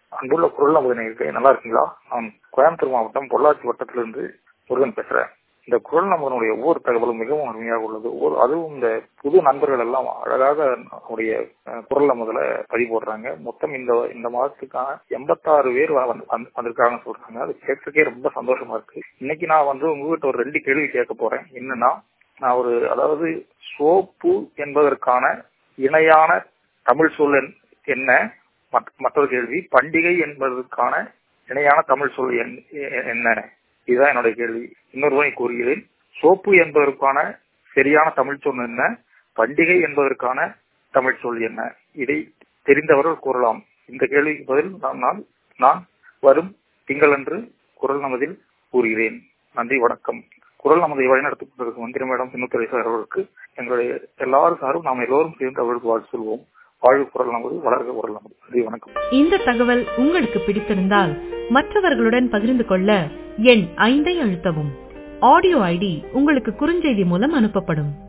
அன்புள்ள குரல் நமது நேயர்களே நல்லா இருக்கீங்களா நான் கோயம்புத்தூர் மாவட்டம் பொள்ளாச்சி வட்டத்திலிருந்து முருகன் பேசுறேன் இந்த குரல் நம்மளுடைய ஒவ்வொரு தகவலும் மிகவும் அருமையாக உள்ளது ஒரு அதுவும் இந்த புது நண்பர்கள் எல்லாம் அழகாக நம்முடைய அஹ், குரல் நமதுல பதிவு போடுறாங்க மொத்தம் இந்த இந்த மாதத்துக்கான எண்பத்தாறு பேர் வ- வந்து- வந்து- வந்திருக்காங்கன்னு சொல்றாங்க அது கேட்கறதுக்கே ரொம்ப சந்தோஷமா இருக்கு இன்னைக்கு நான் வந்து உங்ககிட்ட ஒரு ரெண்டு கேள்வி கேட்க போறேன் என்னன்னா நான் ஒரு அதாவது சோப்பு என்பதற்கான இணையான தமிழ் சொல் என்- என்ன மற்ற- மற்றொரு கேள்வி பண்டிகை என்பதற்கான இணையான தமிழ் சொல் என்- எ- என்ன இதுதான் என்னுடைய கேள்வி இன்னொரு முறை கூறுகிறேன் சோப்பு என்பதற்கான சரியான தமிழ் சொல் என்ன பண்டிகை என்பதற்கான தமிழ் சொல் என்ன இதை தெரிந்தவர்கள் கூறலாம் இந்த கேள்விக்கு பதில் நான் நான் நான் வரும் திங்களன்று குரல் நமதில் கூறுகிறேன் நன்றி வணக்கம் குரல் நமதை வழிநடத்திக் கொண்டிருக்கும் மந்திரி மேடம் சின்னத்துறை சார் அவர்களுக்கு எங்களுடைய எல்லாரும் சாரும் நாம் எல்லோரும் சேர்ந்து அவர்களுக்கு வாழ்த்து சொல்வோம் வாழ்வு குரல் நமது வளர்க குரல் நமது நன்றி வணக்கம் இந்த தகவல் உங்களுக்கு பிடித்திருந்தால் மற்றவர்களுடன் பகிர்ந்து கொள்ள எண் ஐந்தை அழுத்தவும் ஆடியோ ஐடி உங்களுக்கு குறுஞ்செய்தி மூலம் அனுப்பப்படும்